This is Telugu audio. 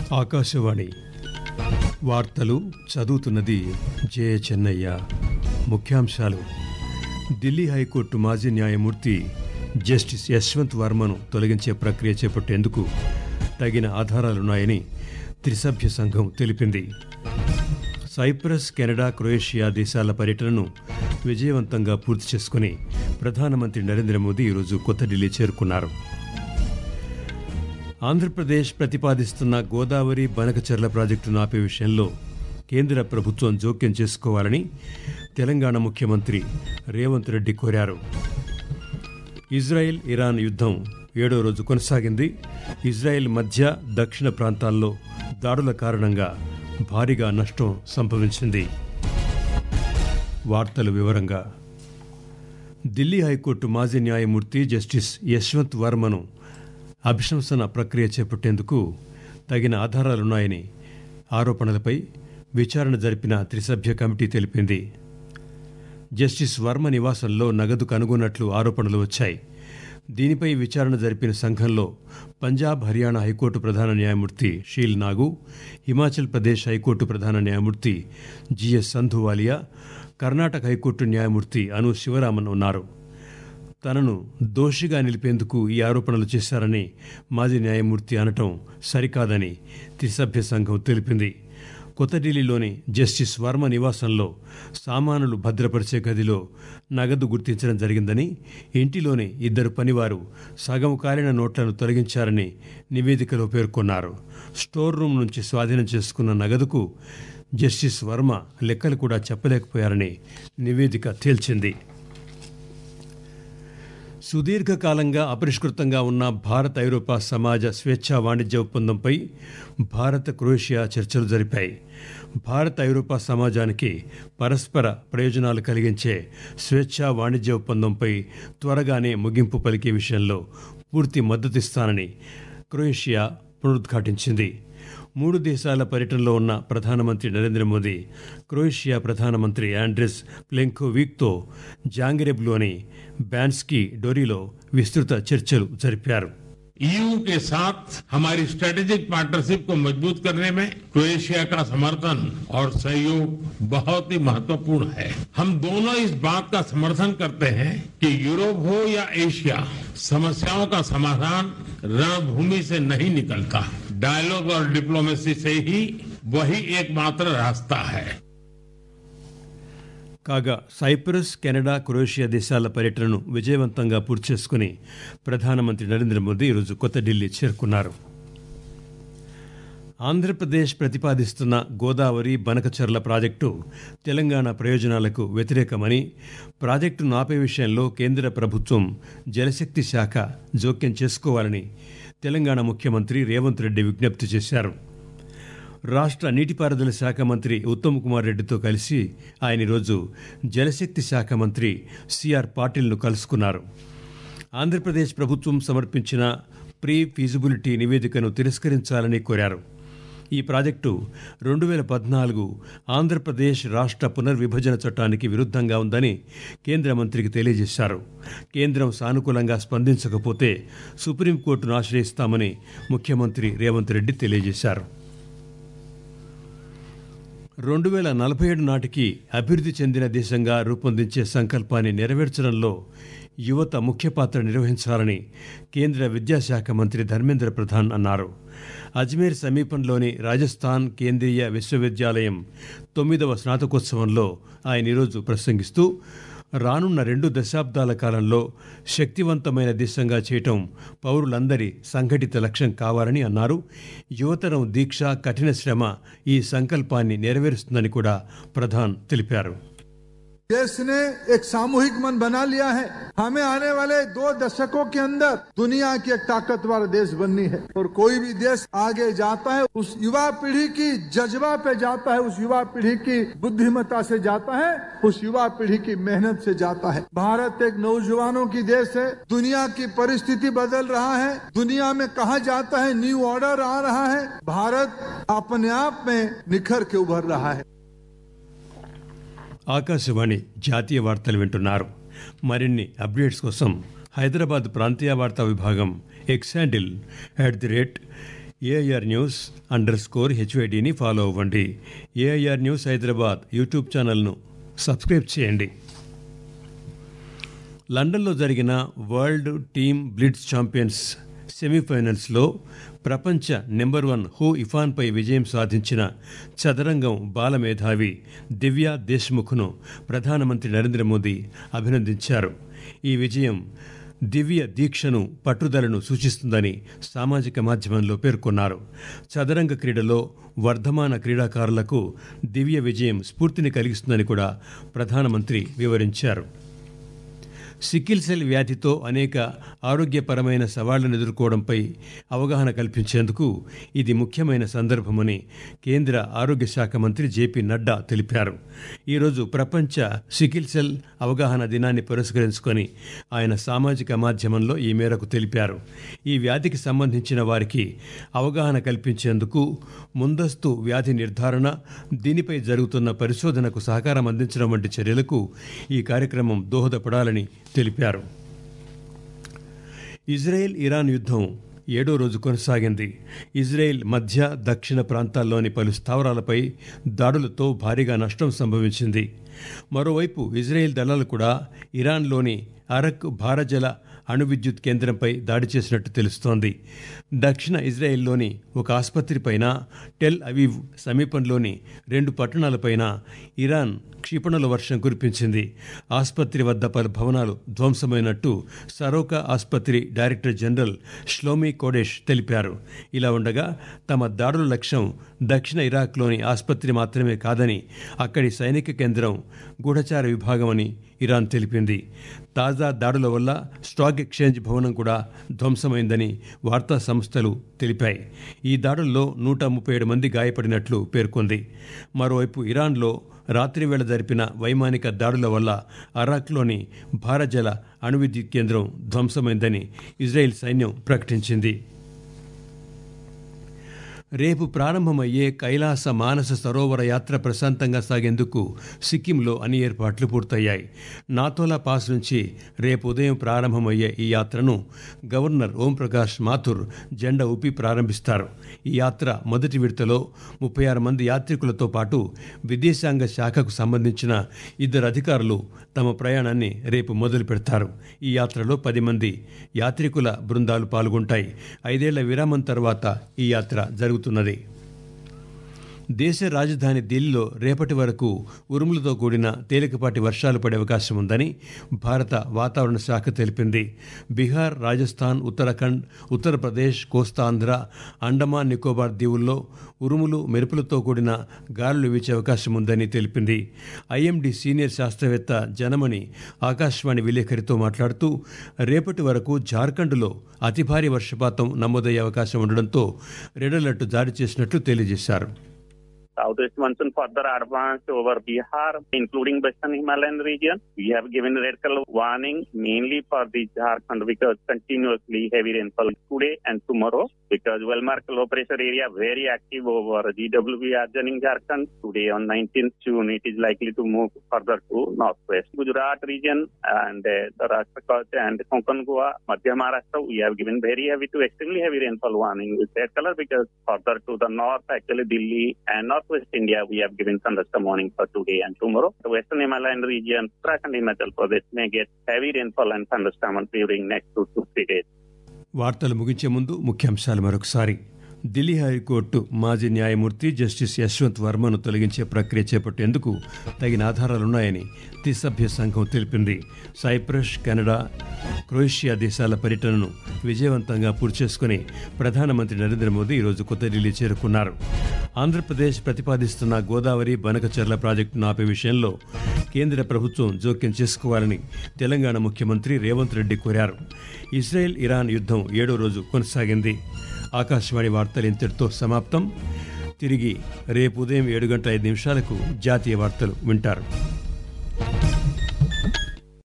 ఆకాశవాణి వార్తలు చదువుతున్నది జే చెన్నయ్య ముఖ్యాంశాలు ఢిల్లీ హైకోర్టు మాజీ న్యాయమూర్తి జస్టిస్ యశ్వంత్ వర్మను తొలగించే ప్రక్రియ చేపట్టేందుకు తగిన ఆధారాలున్నాయని త్రిసభ్య సంఘం తెలిపింది సైప్రస్ కెనడా క్రొయేషియా దేశాల పర్యటనను విజయవంతంగా పూర్తి చేసుకుని ప్రధానమంత్రి నరేంద్ర మోదీ ఈరోజు కొత్త ఢిల్లీ చేరుకున్నారు ఆంధ్రప్రదేశ్ ప్రతిపాదిస్తున్న గోదావరి బనకచర్ల ప్రాజెక్టును ఆపే విషయంలో కేంద్ర ప్రభుత్వం జోక్యం చేసుకోవాలని తెలంగాణ ముఖ్యమంత్రి రేవంత్ రెడ్డి కోరారు ఇజ్రాయెల్ ఇరాన్ యుద్ధం ఏడో రోజు కొనసాగింది ఇజ్రాయెల్ మధ్య దక్షిణ ప్రాంతాల్లో దాడుల కారణంగా భారీగా నష్టం సంభవించింది వార్తల వివరంగా ఢిల్లీ హైకోర్టు మాజీ న్యాయమూర్తి జస్టిస్ యశ్వంత్ వర్మను అభిశంసన ప్రక్రియ చేపట్టేందుకు తగిన ఆధారాలున్నాయని ఆరోపణలపై విచారణ జరిపిన త్రిసభ్య కమిటీ తెలిపింది జస్టిస్ వర్మ నివాసంలో నగదు కనుగొన్నట్లు ఆరోపణలు వచ్చాయి దీనిపై విచారణ జరిపిన సంఘంలో పంజాబ్ హర్యానా హైకోర్టు ప్రధాన న్యాయమూర్తి షీల్ నాగు హిమాచల్ ప్రదేశ్ హైకోర్టు ప్రధాన న్యాయమూర్తి జిఎస్ సంధువాలియా కర్ణాటక హైకోర్టు న్యాయమూర్తి అను శివరామన్ ఉన్నారు తనను దోషిగా నిలిపేందుకు ఈ ఆరోపణలు చేశారని మాజీ న్యాయమూర్తి అనటం సరికాదని త్రిసభ్య సంఘం తెలిపింది కొత్త ఢిల్లీలోని జస్టిస్ వర్మ నివాసంలో సామానులు భద్రపరిచే గదిలో నగదు గుర్తించడం జరిగిందని ఇంటిలోని ఇద్దరు పనివారు సగం కాలిన నోట్లను తొలగించారని నివేదికలో పేర్కొన్నారు స్టోర్ రూమ్ నుంచి స్వాధీనం చేసుకున్న నగదుకు జస్టిస్ వర్మ లెక్కలు కూడా చెప్పలేకపోయారని నివేదిక తేల్చింది సుదీర్ఘకాలంగా అపరిష్కృతంగా ఉన్న భారత్ ఐరోపా సమాజ స్వేచ్ఛా వాణిజ్య ఒప్పందంపై భారత్ క్రొయేషియా చర్చలు జరిపాయి భారత్ ఐరోపా సమాజానికి పరస్పర ప్రయోజనాలు కలిగించే స్వేచ్ఛా వాణిజ్య ఒప్పందంపై త్వరగానే ముగింపు పలికే విషయంలో పూర్తి మద్దతిస్తానని క్రొయేషియా పునరుద్ఘాటించింది మూడు దేశాల పర్యటనలో ఉన్న ప్రధానమంత్రి నరేంద్ర మోదీ క్రొయేషియా ప్రధానమంత్రి ఆండ్రెస్ ప్లెంకోవిక్తో జాంగ్రెబ్లోని బ్యాన్స్కీ డోరీలో విస్తృత చర్చలు జరిపారు ईयू के साथ हमारी स्ट्रेटेजिक पार्टनरशिप को मजबूत करने में क्रोएशिया का समर्थन और सहयोग बहुत ही महत्वपूर्ण है हम दोनों इस बात का समर्थन करते हैं कि यूरोप हो या एशिया समस्याओं का समाधान रणभूमि से नहीं निकलता डायलॉग और डिप्लोमेसी से ही वही एकमात्र रास्ता है కాగా సైప్రస్ కెనడా క్రొయేషియా దేశాల పర్యటనను విజయవంతంగా పూర్తి చేసుకుని ప్రధానమంత్రి నరేంద్ర మోదీ ఈరోజు కొత్త ఢిల్లీ చేరుకున్నారు ఆంధ్రప్రదేశ్ ప్రతిపాదిస్తున్న గోదావరి బనకచర్ల ప్రాజెక్టు తెలంగాణ ప్రయోజనాలకు వ్యతిరేకమని ప్రాజెక్టును ఆపే విషయంలో కేంద్ర ప్రభుత్వం జలశక్తి శాఖ జోక్యం చేసుకోవాలని తెలంగాణ ముఖ్యమంత్రి రేవంత్ రెడ్డి విజ్ఞప్తి చేశారు రాష్ట్ర నీటిపారుదల శాఖ మంత్రి ఉత్తమ్ కుమార్ రెడ్డితో కలిసి ఆయన ఈరోజు జలశక్తి శాఖ మంత్రి సిఆర్ పాటిల్ను కలుసుకున్నారు ఆంధ్రప్రదేశ్ ప్రభుత్వం సమర్పించిన ప్రీ ఫీజిబిలిటీ నివేదికను తిరస్కరించాలని కోరారు ఈ ప్రాజెక్టు రెండు వేల పద్నాలుగు ఆంధ్రప్రదేశ్ రాష్ట్ర పునర్విభజన చట్టానికి విరుద్ధంగా ఉందని కేంద్ర మంత్రికి తెలియజేశారు కేంద్రం సానుకూలంగా స్పందించకపోతే సుప్రీంకోర్టును ఆశ్రయిస్తామని ముఖ్యమంత్రి రేవంత్ రెడ్డి తెలియజేశారు రెండు వేల నలభై ఏడు నాటికి అభివృద్ధి చెందిన దేశంగా రూపొందించే సంకల్పాన్ని నెరవేర్చడంలో యువత ముఖ్య పాత్ర నిర్వహించాలని కేంద్ర విద్యాశాఖ మంత్రి ధర్మేంద్ర ప్రధాన్ అన్నారు అజ్మీర్ సమీపంలోని రాజస్థాన్ కేంద్రీయ విశ్వవిద్యాలయం తొమ్మిదవ స్నాతకోత్సవంలో ఆయన ఈరోజు ప్రసంగిస్తూ రానున్న రెండు దశాబ్దాల కాలంలో శక్తివంతమైన దేశంగా చేయటం పౌరులందరి సంఘటిత లక్ష్యం కావాలని అన్నారు యువతరం దీక్ష కఠిన శ్రమ ఈ సంకల్పాన్ని నెరవేరుస్తుందని కూడా ప్రధాన్ తెలిపారు देश ने एक सामूहिक मन बना लिया है हमें आने वाले दो दशकों के अंदर दुनिया की एक ताकतवर देश बननी है और कोई भी देश आगे जाता है उस युवा पीढ़ी की जज्बा पे जाता है उस युवा पीढ़ी की बुद्धिमत्ता से जाता है उस युवा पीढ़ी की मेहनत से जाता है भारत एक नौजवानों की देश है दुनिया की परिस्थिति बदल रहा है दुनिया में कहा जाता है न्यू ऑर्डर आ रहा है भारत अपने आप में निखर के उभर रहा है ఆకాశవాణి జాతీయ వార్తలు వింటున్నారు మరిన్ని అప్డేట్స్ కోసం హైదరాబాద్ ప్రాంతీయ వార్తా విభాగం X handle at the rate AIR news underscore హెచ్వైడిని ఫాలో అవ్వండి ఏఐఆర్ న్యూస్ హైదరాబాద్ యూట్యూబ్ ఛానల్ను సబ్స్క్రైబ్ చేయండి లండన్లో జరిగిన వరల్డ్ టీమ్ బ్లిట్స్ ఛాంపియన్స్ సెమీఫైనల్స్లో ప్రపంచ నెంబర్ వన్ హూ ఇఫాన్పై విజయం సాధించిన చదరంగం బాలమేధావి దివ్యా దేశ్ముఖ్ను ప్రధానమంత్రి నరేంద్ర మోదీ అభినందించారు ఈ విజయం దివ్య దీక్షను పట్టుదలను సూచిస్తుందని సామాజిక మాధ్యమంలో పేర్కొన్నారు చదరంగ క్రీడలో వర్ధమాన క్రీడాకారులకు దివ్య విజయం స్ఫూర్తిని కలిగిస్తుందని కూడా ప్రధానమంత్రి వివరించారు సికిల్ సెల్ వ్యాధితో అనేక ఆరోగ్యపరమైన సవాళ్లను ఎదుర్కోవడంపై అవగాహన కల్పించేందుకు ఇది ముఖ్యమైన సందర్భమని కేంద్ర ఆరోగ్య శాఖ మంత్రి జేపీ నడ్డా తెలిపారు ఈరోజు ప్రపంచ సికిల్ సెల్ అవగాహన దినాన్ని పురస్కరించుకొని ఆయన సామాజిక మాధ్యమంలో ఈ మేరకు తెలిపారు ఈ వ్యాధికి సంబంధించిన వారికి అవగాహన కల్పించేందుకు ముందస్తు వ్యాధి నిర్ధారణ దీనిపై జరుగుతున్న పరిశోధనకు సహకారం అందించడం వంటి చర్యలకు ఈ కార్యక్రమం దోహదపడాలని తెలిపారు ఇజ్రాయెల్ ఇరాన్ యుద్ధం ఏడో రోజు కొనసాగింది ఇజ్రాయెల్ మధ్య దక్షిణ ప్రాంతాల్లోని పలు స్థావరాలపై దాడులతో భారీగా నష్టం సంభవించింది మరోవైపు ఇజ్రాయెల్ దళాలు కూడా ఇరాన్లోని అరక్ భారజల అణు విద్యుత్ కేంద్రంపై దాడి చేసినట్టు తెలుస్తోంది దక్షిణ ఇజ్రాయెల్లోని ఒక ఆసుపత్రిపైన టెల్ అవీవ్ సమీపంలోని రెండు పట్టణాలపైన ఇరాన్ క్షిపణుల వర్షం కురిపించింది ఆసుపత్రి వద్ద పలు భవనాలు ధ్వంసమైనట్టు సరోకా ఆసుపత్రి డైరెక్టర్ జనరల్ ష్లోమీ కోడేష్ తెలిపారు ఇలా ఉండగా తమ దాడుల లక్ష్యం దక్షిణ ఇరాక్లోని ఆసుపత్రి మాత్రమే కాదని అక్కడి సైనిక కేంద్రం గూఢచార విభాగం అని ఇరాన్ తెలిపింది తాజా దాడుల వల్ల స్టాక్ ఎక్స్చేంజ్ భవనం కూడా ధ్వంసమైందని వార్తా సంస్థలు తెలిపాయి ఈ దాడుల్లో నూట ముప్పై ఏడు మంది గాయపడినట్లు పేర్కొంది మరోవైపు ఇరాన్లో రాత్రివేళ జరిపిన వైమానిక దాడుల వల్ల అరాక్లోని భారజల అణు విద్యుత్ కేంద్రం ధ్వంసమైందని ఇజ్రాయెల్ సైన్యం ప్రకటించింది రేపు ప్రారంభమయ్యే కైలాస మానస సరోవర యాత్ర ప్రశాంతంగా సాగేందుకు సిక్కింలో అన్ని ఏర్పాట్లు పూర్తయ్యాయి నాతోలా పాస్ నుంచి రేపు ఉదయం ప్రారంభమయ్యే ఈ యాత్రను గవర్నర్ ఓంప్రకాష్ మాథుర్ జెండా ఊపి ప్రారంభిస్తారు ఈ యాత్ర మొదటి విడతలో ముప్పై ఆరు మంది యాత్రికులతో పాటు విదేశాంగ శాఖకు సంబంధించిన ఇద్దరు అధికారులు తమ ప్రయాణాన్ని రేపు మొదలు పెడతారు ఈ యాత్రలో పది మంది యాత్రికుల బృందాలు పాల్గొంటాయి ఐదేళ్ల విరామం తర్వాత ఈ యాత్ర జరుగుతున్నది దేశ రాజధాని ఢిల్లీలో రేపటి వరకు ఉరుములతో కూడిన తేలికపాటి వర్షాలు పడే అవకాశం ఉందని భారత వాతావరణ శాఖ తెలిపింది బీహార్ రాజస్థాన్ ఉత్తరాఖండ్ ఉత్తరప్రదేశ్ కోస్తాంధ్ర అండమాన్ నికోబార్ దీవుల్లో ఉరుములు మెరుపులతో కూడిన గాలులు వీచే అవకాశం ఉందని తెలిపింది ఐఎండీ సీనియర్ శాస్త్రవేత్త జనమణి ఆకాశవాణి విలేకరితో మాట్లాడుతూ రేపటి వరకు జార్ఖండ్లో అతి భారీ వర్షపాతం నమోదయ్యే అవకాశం ఉండడంతో రెడ్ అలర్ట్ జారీ చేసినట్లు తెలియజేశారు Southwest monsoon further advanced over Bihar, including Western Himalayan region. We have given red color warning mainly for the Jharkhand because continuously heavy rainfall today and tomorrow because well-marked low pressure area very active over GWB adjoining Jharkhand. Today on 19th June, it is likely to move further to northwest. Gujarat region and uh, the Rashtrakuta and Konkan Goa, Madhya Maharashtra, we have given very heavy to extremely heavy rainfall warning with red color because further to the north, actually Delhi and northwest India, we have given thunderstorm warning for today and tomorrow. The western Himalayan region, Uttarakhand, Himachal Pradesh may get heavy rainfall and thunderstorm during next two to three days. వార్తలు ముగించే ముందు ముఖ్యాంశాలు మరొకసారి ఢిల్లీ హైకోర్టు మాజీ న్యాయమూర్తి జస్టిస్ యశ్వంత్ వర్మను తొలగించే ప్రక్రియ చేపట్టేందుకు తగిన ఆధారాలున్నాయని త్రిసభ్య సంఘం తెలిపింది సైప్రస్ కెనడా క్రొయేషియా దేశాల పర్యటనను విజయవంతంగా పూర్తి చేసుకుని ప్రధానమంత్రి నరేంద్ర మోదీ ఈరోజు కొత్త ఢిల్లీ చేరుకున్నారు ఆంధ్రప్రదేశ్ ప్రతిపాదిస్తున్న గోదావరి బనకచర్ల ప్రాజెక్టును ఆపే విషయంలో కేంద్ర ప్రభుత్వం జోక్యం చేసుకోవాలని తెలంగాణ ముఖ్యమంత్రి రేవంత్ రెడ్డి కోరారు ఇజ్రాయెల్ ఇరాన్ యుద్ధం ఏడో రోజు కొనసాగింది ఆకాశవాణి వార్తలు ఇంతటితో సమాప్తం తిరిగి రేపు ఉదయం ఏడు గంటల ఐదు నిమిషాలకు జాతీయ వార్తలు వింటారు